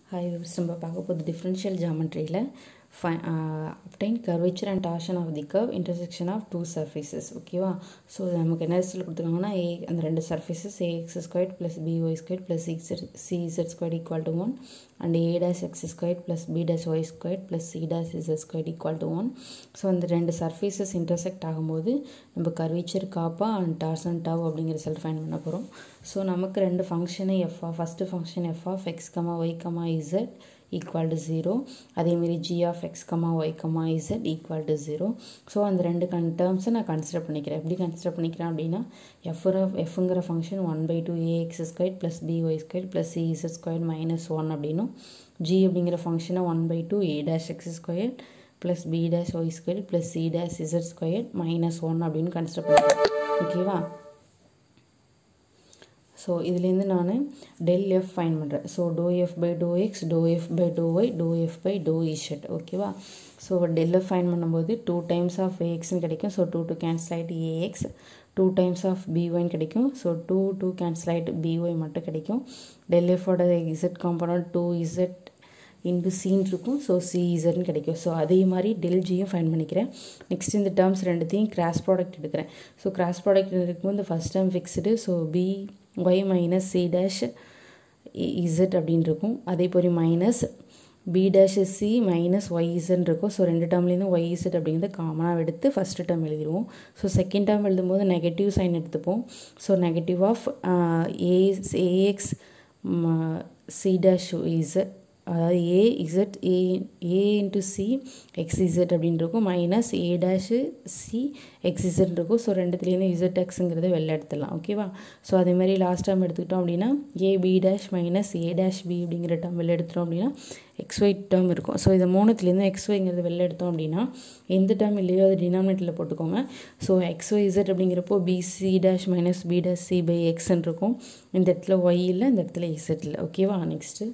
hi நம்ம பார்க்க போகுது டிஃப்ரென்ஷியல் ஜாமெட்ரியில் ஃபை obtain curvature and torsion of the curve intersection of two surfaces ஓகேவா ஸோ நமக்கு என்ன ரிசல்ட் கொடுத்துருக்காங்கன்னா ஏ அந்த ரெண்டு surfaces a x square plus b y square plus z c z square equal to one and a dash x square plus b dash y square plus c dash z square equal to one so அந்த ரெண்டு surfaces intersect ஆகும்போது நம்ம curvature காப்பா and torsion டாவ் அப்படிங்கிற result fine பண்ண போகிறோம் so நமக்கு ரெண்டு ஃபங்க்ஷனு எஃப்ஆ first function f of x comma y comma z equal to zero அதேமாரி g of x comma y comma z equal to zero so அந்த ரெண்டு கன் டேர்ம்ஸை நான் கன்சிடர் பண்ணிக்கிறேன் எப்படி கன்சிடர் பண்ணிக்கிறேன் அப்படின்னா எஃப் எஃப்ங்கிற function one by two a x square plus b y square plus c z square minus one அப்படின்னும் g அப்படிங்கிற ஃபங்க்ஷனை one by two a dash x square plus b dash y square plus c dash z square minus one அப்படின்னு consider பண்ணிக்கிறேன் ஓகேவா so இதுலேருந்து நான் del f find பண்ணுறேன் so doh f by to x doh f by doh y doh f by doh z ஓகேவா so del f find பண்ணும்போது two times of ஏஎக்ஸ்னு கிடைக்கும் ஸோ டூ டூ கேன்சல் ஆகிட்டு a x two times of பிஒய்னு கிடைக்கும் so two two cancel ஆகிட்டு b y மட்டும் கிடைக்கும் டெல் எஃபோட z component two z into சின்னு இருக்கும் ஸோ சி இசட்னு கிடைக்கும் ஸோ அதே மாதிரி டெல் ஜியும் ஃபைன் பண்ணிக்கிறேன் நெக்ஸ்ட் இந்த டேர்ம்ஸ் ரெண்டுத்தையும் கிராஸ் ப்ராடக்ட் எடுக்கிறேன் ஸோ கிராஸ் ப்ராடக்ட் எடுக்கும்போது இந்த first term fixed so B Y minus c dash z அப்படின்னு இருக்கும் அதே போல் minus b dash c minus y z இருக்கும் ஸோ ரெண்டு டேர்ம்லேருந்து ஒய் இசட் அப்படிங்கிறத காமனாக எடுத்து ஃபஸ்ட்டு டேர்ம் எழுதிடுவோம் ஸோ செகண்ட் டேர்ம் எழுதும்போது நெகட்டிவ் சைன் எடுத்துப்போம் so negative of a a x c dash z அதாவது a z a a into c x z அப்படின்னு இருக்கும் minus a dash c x z இருக்கும் ஸோ ரெண்டுத்துலேருந்து இசட் எக்ஸுங்கிறத வெளில எடுத்துடலாம் ஓகேவா ஸோ அதே மாதிரி லாஸ்ட் டைம் எடுத்துக்கிட்டோம் அப்படின்னா a b dash minus a dash b அப்படிங்கிற டேர்ம் வெளில எடுத்துட்டோம் அப்படின்னா எக்ஸ் ஒய் டேர்ம் இருக்கும் ஸோ இது மூணுத்துலேருந்து எக்ஸ் ஒய்ங்கிறது வெளில எடுத்தோம் அப்படின்னா எந்த டேர்ம் இல்லையோ அது டினாமினேட்டரில் போட்டுக்கோங்க ஸோ எக்ஸ் ஒய் இசட் அப்படிங்கிறப்போ b c dash minus b dash c by எக்ஸ்ன்னு இருக்கும் இந்த இடத்துல ஒய் இல்லை இந்த இடத்துல இசட் இல்லை ஓகேவா நெக்ஸ்ட்டு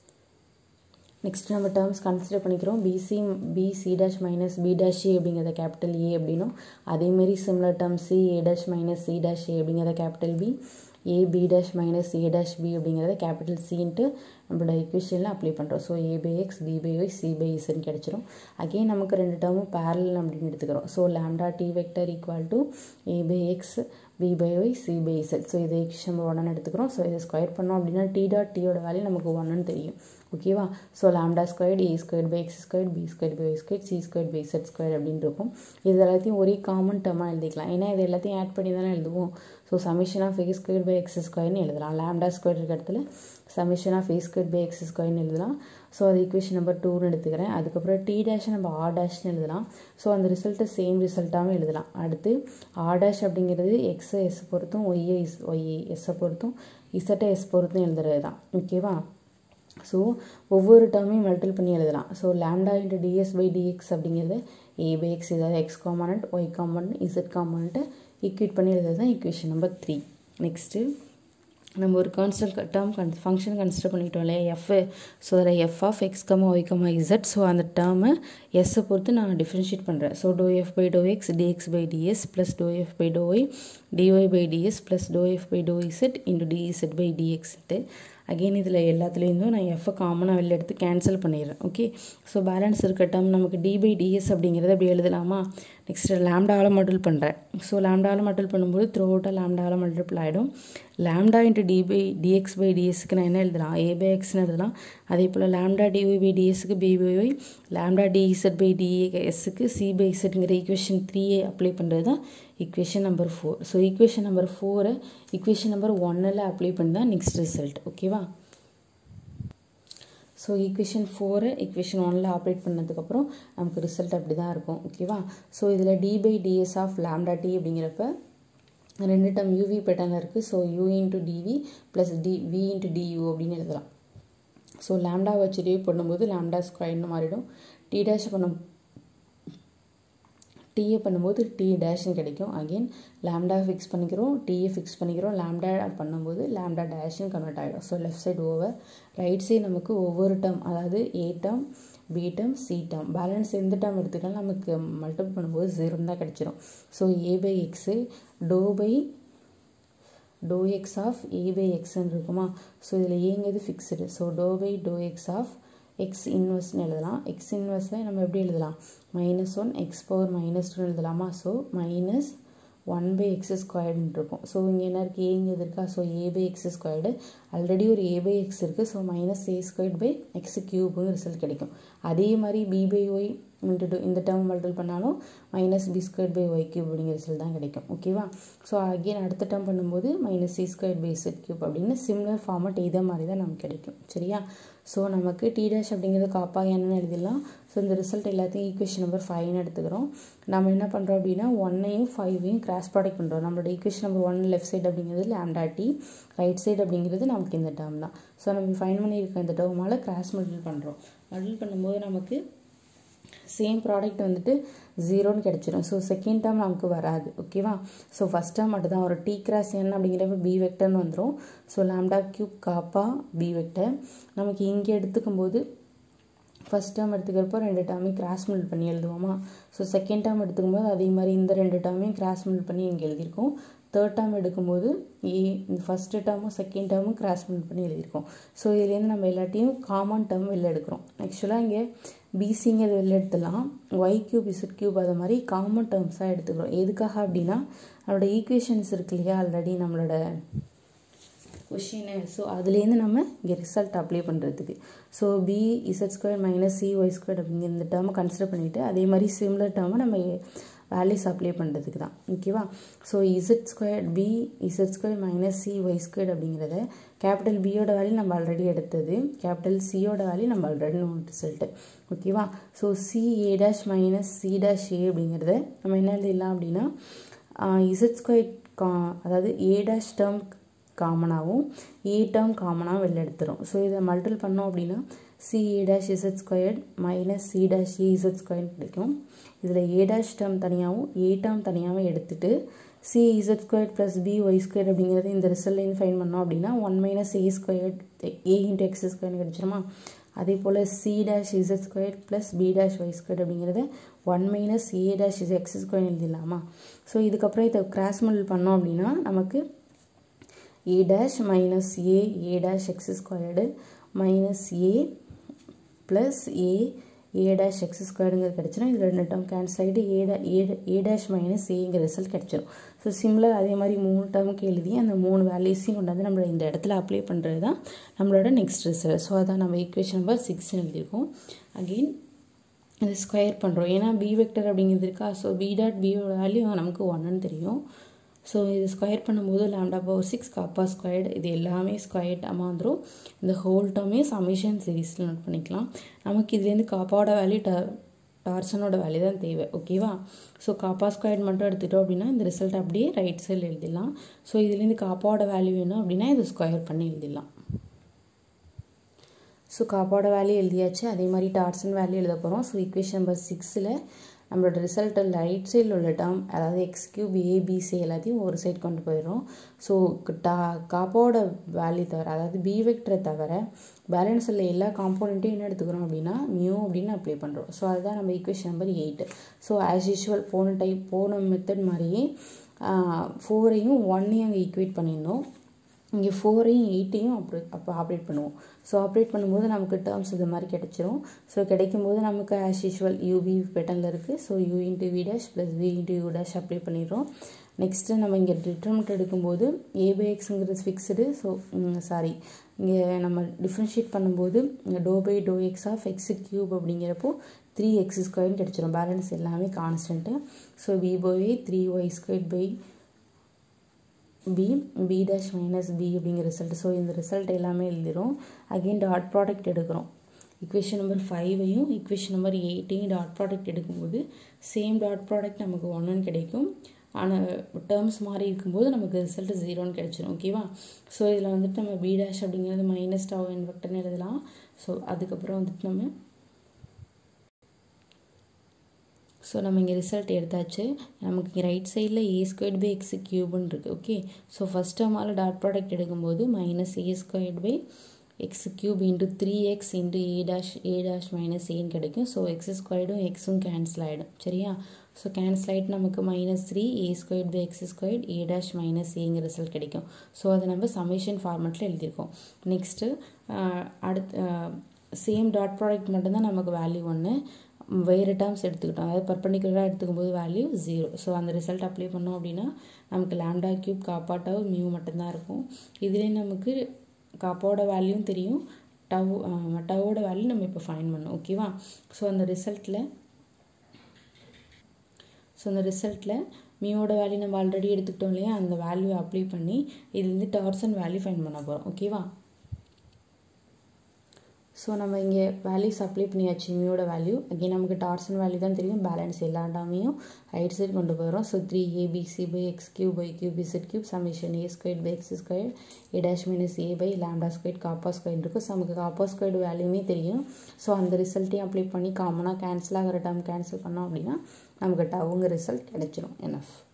நெக்ஸ்ட் நம்ம டேர்ம்ஸ் கன்சிடர் பண்ணிக்கிறோம் b c b c dash minus b dash a அப்படிங்கிறத கேபிட்டல் ஏ அப்படின்னும் அதேமாரி similar term c a dash minus c dash a அப்படிங்கிறத capital b a b dash minus a dash b அப்படிங்கிறத capital சின்ட்டு நம்மளோட இக்குவேஷனில் apply பண்ணுறோம் so a by x b by y c by இஸ்ன்னு கிடச்சிரும் அகெயின் நமக்கு ரெண்டு டேர்மும் பேரல் அப்படின்னு எடுத்துக்கிறோம் so lambda D vector equal to a by x b by y c by z so இதை இக்குவேஷன் நம்ம ஒன்னு எடுத்துக்கிறோம் ஸோ இதை ஸ்கொயர் பண்ணோம் அப்படின்னா டி டாட் டியோட வேல்யூ நமக்கு ஒன்றுன்னு தெரியும் ஓகேவா so lambda squared a square by x square b square by y square c square by z square அப்படின்னு இருக்கும் இது எல்லாத்தையும் ஒரே காமன் டேர்மாக எழுதிக்கலாம் ஏன்னா இது எல்லாத்தையும் ஆட் பண்ணி தானே எழுதுவோம் so summation of a square by x ஸ்கொயர்னு எழுதலாம் லேம்டா ஸ்கொயர் இருக்க இடத்துல summation of a square by x ஸ்கொயர்னு எழுதலாம் ஸோ அது ஈக்குவேஷன் நம்பர் டூன்னு எடுத்துக்கிறேன் அதுக்கப்புறம் டி டேஷ் நம்ம ஆர் டேஷ்னு எழுதலாம் ஸோ அந்த ரிசல்ட்டை சேம் ரிசல்ட்டாகவும் எழுதலாம் அடுத்து ஆர் டேஷ் அப்படிங்கிறது எக்ஸை எஸ் பொறுத்தும் ஒய்யை இஸ் ஒய்யை எஸ்ஸை பொறுத்தும் இசட்டை எஸ் பொறுத்தும் எழுதுறது தான் ஓகேவா ஸோ ஒவ்வொரு டேர்மையும் மல்டிபிள் பண்ணி எழுதலாம் so lambda into d s by d x அப்படிங்கிறது ஏ பை எக்ஸ் இதாவது x component y component z காம்பனண்ட்டை ஈக்குவேட் பண்ணி எழுதுறது தான் ஈக்குவேஷன் நம்பர் த்ரீ நெக்ஸ்ட்டு நம்ம ஒரு கான்ஸ்டன்ட் டேர்ம் கன் ஃபங்க்ஷன் கன்சிடர் பண்ணிட்டோம் இல்லையா எஃப் ஸோ அதில் f of x comma y comma z so அந்த டேர்மை எஸ்ஸை பொறுத்து நான் டிஃப்ரென்ஷியேட் பண்ணுறேன் so doh f by to x d x by d s plus doh f by doh Y d y by d s plus doh f by doh z into d z by டிஎக்ஸ்ட்டு again இதில் எல்லாத்துலேருந்தும் நான் எஃப்ஐ காமனாக வெளில எடுத்து கேன்சல் பண்ணிடுறேன் ஓகே ஸோ பேலன்ஸ் இருக்க டேர்ம் நமக்கு டி பை டிஎஸ் அப்படிங்கிறத அப்படி எழுதலாமா நெக்ஸ்ட்டு லேம்டாவில் மல்டில் பண்ணுறேன் ஸோ லேம்டாவில் மல்டில் பண்ணும்போது த்ரூ அவுட்டாக லேம்டாவில் மல்டிபிள் ஆகிடும் lambda into d by dx by டிஎஸ்க்கு நான் என்ன எழுதலாம் ஏ பை எக்ஸ்னு எழுதலாம் அதே போல் லேம்டா டிஒய் பை டிஎஸ்க்கு b by y lambda dz by டிஎஸ்க்கு சி பை இசட்ங்கிற ஈக்குவேஷன் த்ரீயை அப்ளை பண்ணுறது தான் equation number four so equation number ஃபோரை ஈக்குவேஷன் நம்பர் ஒன்னில் அப்ளை பண்ணி தான் நெக்ஸ்ட் ரிசல்ட் ஓகேவா ஸோ ஈக்குவேஷன் ஃபோரை ஈக்குவேஷன் ஒனில் ஆப்ரேட் பண்ணதுக்கப்புறம் நமக்கு ரிசல்ட் அப்படி தான் இருக்கும் ஓகேவா ஸோ இதில் d by ds of lambda d அப்படிங்கிறப்ப ரெண்டு டம் யூவி பேட்டர்னில் இருக்குது so u into dv plus d v into du அப்படின்னு எழுதலாம் ஸோ லேம்டா வச்சு டிவி பண்ணும்போது லேம்டா ஸ்கொயர்னு மாறிடும் டி டேஷ் பண்ணும் டீயை பண்ணும்போது டி டேஷ்னு கிடைக்கும் அகெயின் லேம்டா ஃபிக்ஸ் பண்ணிக்கிறோம் டீயை ஃபிக்ஸ் பண்ணிக்கிறோம் லேம்டா பண்ணும்போது லேம்டா டேஷ்னு கன்வெர்ட் ஆகிடும் so left side over right side நமக்கு ஒவ்வொரு டேர்ம் அதாவது a term b term c term balance எந்த டேர்ம் எடுத்துக்கிட்டாலும் நமக்கு மல்டிபிள் பண்ணும்போது ஜீரோன்னு தான் கிடச்சிரும் so a by x do by to x of a by எக்ஸ்ன்னு இருக்குமா ஸோ இதில் ஏங்கிறது fixed so do by to x of x இன்வெர்ஸ்னு எழுதலாம் எக்ஸ் இன்வெர்ஸை நம்ம எப்படி எழுதலாம் minus one x power minus two எழுதலாமா so minus one by x ஸ்கொயர்டுன்னு இருக்கும் ஸோ இங்கே என்ன இருக்குது ஏங்கிறது இருக்கா so a by x squared already ஒரு ஏ பை எக்ஸ் இருக்குது so minus a squared by x க்யூப்னு ரிசல்ட் கிடைக்கும் அதே மாதிரி பி பை ஒய் இன்ட்டு இந்த டேர்ம் மல்டிபிள் பண்ணாலும் minus b square by y cube அப்படிங்கிற ரிசல்ட் தான் கிடைக்கும் ஓகேவா ஸோ அகெயின் அடுத்த டேர்ம் பண்ணும்போது minus c square by z cube அப்படின்னு சிம்லர் ஃபார்மட் இதே மாதிரி தான் நமக்கு கிடைக்கும் சரியா ஸோ நமக்கு டி டேஷ் அப்படிங்கிறது காப்பா என்னன்னு எழுதிடலாம் ஸோ இந்த ரிசல்ட் எல்லாத்தையும் ஈக்குவேஷன் நம்பர் ஃபைவ்னு எடுத்துக்கிறோம் நம்ம என்ன பண்ணுறோம் அப்படின்னா ஒன்னையும் ஃபைவையும் கிராஸ் ப்ராடக்ட் பண்ணுறோம் நம்மளோட equation number one left side அப்படிங்கிறது லேம்டா டி ரைட் சைடு அப்படிங்கிறது நமக்கு இந்த டேர்ம் தான் ஸோ நம்ம ஃபைன் பண்ணியிருக்க இந்த டேர்மால் கிராஸ் மல்டிபிள் பண்ணுறோம் மல்டிபிள் பண்ணும்போது நமக்கு சேம் ப்ராடக்ட் வந்துட்டு ஜீரோன்னு கிடச்சிரும் ஸோ செகண்ட் டேர்ம் நமக்கு வராது ஓகேவா ஸோ ஃபஸ்ட் டேர்ம் மட்டும் தான் ஒரு டி கிராஸ் என் அப்படிங்கிறப்ப பி வெக்டர்னு வந்துடும் so lambda cube kappa b vector நமக்கு இங்கே எடுத்துக்கும் போது ஃபஸ்ட் டேர்ம் எடுத்துக்கிறப்போ ரெண்டு டேர்மையும் கிராஸ் மில் பண்ணி எழுதுவோமா ஸோ செகண்ட் டேர்ம் எடுத்துக்கும்போது அதே மாதிரி இந்த ரெண்டு டேர்மையும் கிராஸ் மில் பண்ணி இங்கே எழுதியிருக்கோம் தேர்ட் டேர்ம் எடுக்கும்போது ஏ இந்த ஃபஸ்ட்டு டேர்மும் செகண்ட் டேர்மும் கிராஸ் மில் பண்ணி எழுதியிருக்கோம் ஸோ இதுலேருந்து நம்ம எல்லாத்தையும் காமன் டேர்ம் வெளில எடுக்கிறோம் ஆக்சுவலாக இங்கே பிசிங்கிறது வெளில எடுத்துலாம் ஒய் கியூப் இசட் கியூப் அது மாதிரி காமன் டேர்ம்ஸாக எடுத்துக்கிறோம் எதுக்காக அப்படின்னா நம்மளோட ஈக்குவேஷன்ஸ் இருக்கு இல்லையா ஆல்ரெடி நம்மளோட கொஷினு ஸோ அதுலேருந்து நம்ம இங்கே ரிசல்ட் அப்ளை பண்ணுறதுக்கு so b z square minus c y square அப்படிங்கிற இந்த டேர்மை கன்சிடர் பண்ணிவிட்டு அதே மாதிரி சிம்லர் டேர்மை நம்ம வேல்யூஸ் அப்ளை பண்ணுறதுக்கு தான் ஓகேவா so z square b z square minus c y square அப்படிங்கிறத கேபிட்டல் பியோட வேல்யூ நம்ம ஆல்ரெடி எடுத்தது கேபிட்டல் சியோட வேல்யூ நம்ம ஆல்ரெடி நோட் ரிசல்ட்டு ஓகேவா so c a dash minus c dash a அப்படிங்கிறத நம்ம என்ன எழுதிடலாம் அப்படின்னா இசட் ஸ்கொயர் கா அதாவது ஏ டேஷ் டேர்ம் காமனாகவும் ஏ டேர்ம் காமனாகவும் வெளில எடுத்துரும் ஸோ இதை மல்டிபிள் பண்ணோம் அப்படின்னா c a dash z squared minus c dash a Z square கிடைக்கும் இதில் ஏ டேஷ் டேர்ம் தனியாகவும் ஏ டேர்ம் தனியாகவும் எடுத்துட்டு c z square plus b y square அப்படிங்கிறது இந்த ரிசல்ட்லேருந்து ஃபைன் பண்ணோம் அப்படின்னா one minus a square a into x ஸ்கொயர்னு கிடச்சிருமா அதே போல் c dash z square plus b dash y square அப்படிங்கிறத one minus a dash is x square எழுதிடலாமா ஸோ இதுக்கப்புறம் இதை கிராஸ் மல்டிபிள் பண்ணோம் அப்படின்னா நமக்கு a dash minus a a dash x squared minus a plus a a dash x ஸ்கொயருங்கிறது கிடச்சிரும் இதில் ரெண்டு டேர்ம் கேன்சல் ஆகிட்டு ஏ டா ஏ ஏ டேஷ் மைனஸ் ஏங்கிற ரிசல்ட் கிடச்சிரும் ஸோ சிம்லர் அதே மாதிரி மூணு டேர்முக்கு எழுதி அந்த மூணு வேல்யூஸையும் கொண்டாந்து நம்ம இந்த இடத்துல அப்ளை பண்ணுறது தான் நம்மளோட நெக்ஸ்ட் ரிசல்ட் ஸோ அதான் நம்ம ஈக்குவேஷன் நம்பர் சிக்ஸ்னு எழுதியிருக்கோம் அகெயின் இது ஸ்கொயர் பண்ணுறோம் ஏன்னா பி வெக்டர் அப்படிங்கிறது இருக்கா ஸோ பி டாட் பியோட வேல்யூ நமக்கு ஒன்றுன்னு தெரியும் ஸோ இது ஸ்கொயர் பண்ணும்போது lambda power six kappa squared இது எல்லாமே ஸ்கொயர் டேர்மாக வந்துடும் இந்த ஹோல் டேர்மே சமிஷன் சீரீஸில் நோட் பண்ணிக்கலாம் நமக்கு இதுலேருந்து காப்பாவோட வேல்யூ ட டார்சனோட வேல்யூ தான் தேவை ஓகேவா ஸோ காப்பா ஸ்கொயர் மட்டும் எடுத்துட்டோம் அப்படின்னா இந்த ரிசல்ட் அப்படியே ரைட் சைடில் எழுதிடலாம் ஸோ இதுலேருந்து காப்பாவோட வேல்யூ வேணும் அப்படின்னா இது ஸ்கொயர் பண்ணி எழுதிடலாம் ஸோ காப்பாவோட வேல்யூ எழுதியாச்சு அதே மாதிரி டார்சன் வேல்யூ எழுத போகிறோம் ஸோ ஈக்குவேஷன் நம்பர் சிக்ஸில் நம்மளோட ரிசல்ட்டை ரைட் சைடில் உள்ள டேர்ம் அதாவது எக்ஸ் கியூப் ஏபிசி எல்லாத்தையும் ஒரு சைட் கொண்டு போயிடும் ஸோ டா காப்போட வேல்யூ தவிர அதாவது பி வெக்டரை தவிர பேலன்ஸ் உள்ள எல்லா காம்போனண்ட்டையும் என்ன எடுத்துக்கிறோம் அப்படின்னா மியூ அப்படின்னு அப்ளை பண்ணுறோம் ஸோ அதுதான் நம்ம equation number eight so as usual போன டைப் போன மெத்தட் மாதிரியே ஃபோரையும் ஒன்னையும் அங்கே ஈக்குவேட் பண்ணியிருந்தோம் இங்கே ஃபோரையும் எயிட்டையும் ஆப்ரேட் அப்போ ஆப்ரேட் பண்ணுவோம் ஸோ ஆப்ரேட் பண்ணும்போது நமக்கு டேர்ம்ஸ் இது மாதிரி கிடைச்சிரும் ஸோ கிடைக்கும்போது நமக்கு ஆஸ் யூஷுவல் யூவி பேட்டர்னில் இருக்குது so u into v dash plus v into u dash apply பண்ணிடுறோம் நெக்ஸ்ட்டு நம்ம இங்கே டிட்டர்மெண்ட் எடுக்கும்போது ஏ பை எக்ஸுங்கிறது ஃபிக்ஸ்டு ஸோ சாரி இங்கே நம்ம டிஃப்ரென்ஷியேட் பண்ணும்போது இங்கே do by to x of x cube அப்படிங்கிறப்போ த்ரீ எக்ஸ் ஸ்கொயர்னு கிடச்சிரும் பேலன்ஸ் எல்லாமே constant so v by three y square by b b dash minus b அப்படிங்கிற ரிசல்ட் ஸோ இந்த ரிசல்ட் எல்லாமே எழுதிரும் அகெயின் டாட் ப்ராடக்ட் எடுக்கிறோம் இக்குவேஷன் நம்பர் ஃபைவையும் இக்குவேஷன் நம்பர் எயிட்டையும் டாட் ப்ராடக்ட் எடுக்கும்போது சேம் டாட் ப்ராடக்ட் நமக்கு ஒன்றுன்னு கிடைக்கும் ஆனால் டேர்ம்ஸ் மாதிரி இருக்கும்போது நமக்கு ரிசல்ட் ஜீரோன்னு கிடச்சிரும் ஓகேவா ஸோ இதில் வந்துட்டு நம்ம பி டேஷ் அப்படிங்கிறது மைனஸ் டாவ் என் வெக்டர்னு எழுதலாம் ஸோ அதுக்கப்புறம் வந்துட்டு நம்ம ஸோ நம்ம இங்கே ரிசல்ட் எடுத்தாச்சு நமக்கு இங்கே ரைட் சைடில் ஏ ஸ்கொயர்ட் பை எக்ஸ் கியூப்னு இருக்குது ஓகே ஸோ ஃபஸ்ட் டேர்மால் டாட் ப்ராடக்ட் எடுக்கும்போது minus a squared by x cube into three x into a dash a dash minus ஏன்னு கிடைக்கும் ஸோ எக்ஸ் ஸ்கொயர்டும் எக்ஸும் கேன்சல் ஆகிடும் சரியா ஸோ கேன்சல் ஆகிட்டு நமக்கு minus three a square by x square a dash minus ஏங்கிற result கிடைக்கும் so அதை நம்ம சமேஷன் ஃபார்மெட்டில் எழுதியிருக்கோம் நெக்ஸ்ட்டு அடுத்து சேம் டாட் ப்ராடக்ட் மட்டும்தான் நமக்கு வேல்யூ ஒன்று வேறு டேர்ம்ஸ் எடுத்துக்கிட்டோம் அதாவது பர்பண்டிகுலராக எடுத்துக்கும் போது வேல்யூ ஜீரோ ஸோ அந்த ரிசல்ட் அப்ளை பண்ணோம் அப்படின்னா நமக்கு லேம்டா க்யூப் காப்பாட்டாவ் மியூ மட்டும்தான் இருக்கும் இதுலேயே நமக்கு காப்பாவோட வேல்யூவும் தெரியும் டவ் டவோட வேல்யூ நம்ம இப்போ ஃபைன் பண்ணோம் ஓகேவா ஸோ அந்த ரிசல்ட்டில் ஸோ அந்த ரிசல்ட்டில் மியோட வேல்யூ நம்ம ஆல்ரெடி எடுத்துக்கிட்டோம் இல்லையா அந்த வேல்யூ அப்ளை பண்ணி இதுலேருந்து டார்சன் வேல்யூ ஃபைன் பண்ண போகிறோம் ஓகேவா ஸோ நம்ம இங்கே வேல்யூஸ் அப்ளை பண்ணியாச்சு மியோட வேல்யூ அகெயின் நமக்கு டார்சன் வேல்யூ தான் தெரியும் பேலன்ஸ் எல்லா டாமையும் ரைட் சைடு கொண்டு போகிறோம் so three abc by x cube by cube z cube summation a square by x square a dash minus a by lambda square kappa square இருக்கும் so நமக்கு kappa square வேல்யூமே தெரியும் so அந்த ரிசல்ட்டையும் apply பண்ணி காமனாக cancel ஆகிற time cancel பண்ணோம் அப்படின்னா நமக்கு டவுங்க ரிசல்ட் கிடைச்சிரும் என்எஃப்